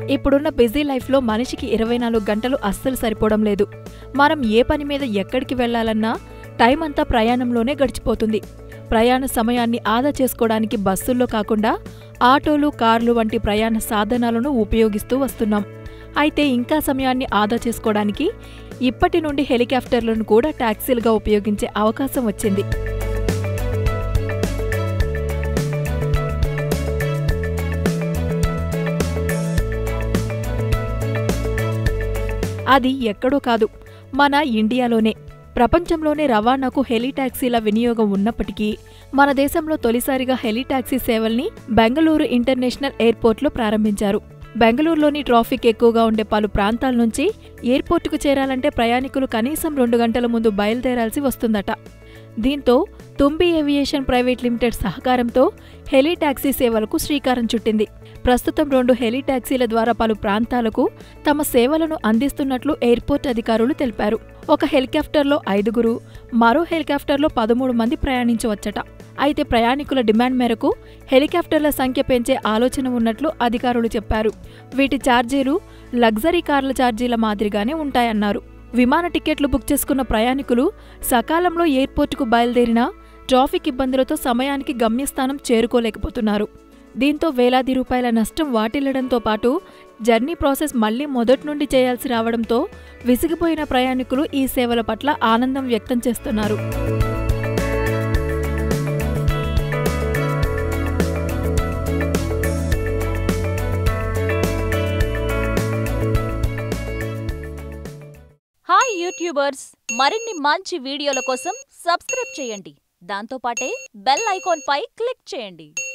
ఇప్పుడున్న బిజీ లైఫ్లో మనిషికి ఇరవై నాలుగు గంటలు అస్సలు సరిపోవడం లేదు మనం ఏ పని మీద ఎక్కడికి వెళ్లాలన్నా టైం అంతా ప్రయాణంలోనే గడిచిపోతుంది ప్రయాణ సమయాన్ని ఆదా చేసుకోవడానికి బస్సుల్లో కాకుండా ఆటోలు కార్లు వంటి ప్రయాణ సాధనాలను ఉపయోగిస్తూ వస్తున్నాం అయితే ఇంకా సమయాన్ని ఆదా చేసుకోవడానికి ఇప్పటి నుండి హెలికాప్టర్లను కూడా టాక్సీలుగా ఉపయోగించే అవకాశం వచ్చింది అది ఎక్కడో కాదు మన ఇండియాలోనే ప్రపంచంలోనే రవాణాకు హెలి టాక్సీల వినియోగం ఉన్నప్పటికీ మన దేశంలో తొలిసారిగా హెలి టాక్సీ సేవల్ని బెంగళూరు ఇంటర్నేషనల్ ఎయిర్పోర్ట్లో ప్రారంభించారు బెంగళూరులోని ట్రాఫిక్ ఎక్కువగా ఉండే పలు ప్రాంతాల నుంచి ఎయిర్పోర్టుకు చేరాలంటే ప్రయాణికులు కనీసం రెండు గంటల ముందు బయలుదేరాల్సి వస్తుందట దీంతో తుంబి ఏవియేషన్ ప్రైవేట్ లిమిటెడ్ సహకారంతో హెలి టాక్సీ సేవలకు శ్రీకారం చుట్టింది ప్రస్తుతం రెండు హెలి టాక్సీల ద్వారా పలు ప్రాంతాలకు తమ సేవలను అందిస్తున్నట్లు ఎయిర్పోర్ట్ అధికారులు తెలిపారు ఒక హెలికాప్టర్లో ఐదుగురు మరో హెలికాప్టర్లో పదమూడు మంది ప్రయాణించవచ్చట అయితే ప్రయాణికుల డిమాండ్ మేరకు హెలికాప్టర్ల సంఖ్య పెంచే ఆలోచన ఉన్నట్లు అధికారులు చెప్పారు వీటి ఛార్జీలు లగ్జరీ కార్ల ఛార్జీల మాదిరిగానే ఉంటాయన్నారు విమాన టికెట్లు బుక్ చేసుకున్న ప్రయాణికులు సకాలంలో ఎయిర్పోర్టుకు బయలుదేరినా ట్రాఫిక్ ఇబ్బందులతో సమయానికి గమ్యస్థానం చేరుకోలేకపోతున్నారు దీంతో వేలాది రూపాయల నష్టం వాటిల్లడంతో పాటు జర్నీ ప్రాసెస్ మళ్లీ మొదటి నుండి చేయాల్సి రావడంతో విసిగిపోయిన ప్రయాణికులు ఈ సేవల పట్ల ఆనందం వ్యక్తం చేస్తున్నారు హాయ్ యూట్యూబర్స్ మరిన్ని మంచి వీడియోల కోసం సబ్స్క్రైబ్ చేయండి దాంతోపాటే బెల్ ఐకాన్ పై క్లిక్ చేయండి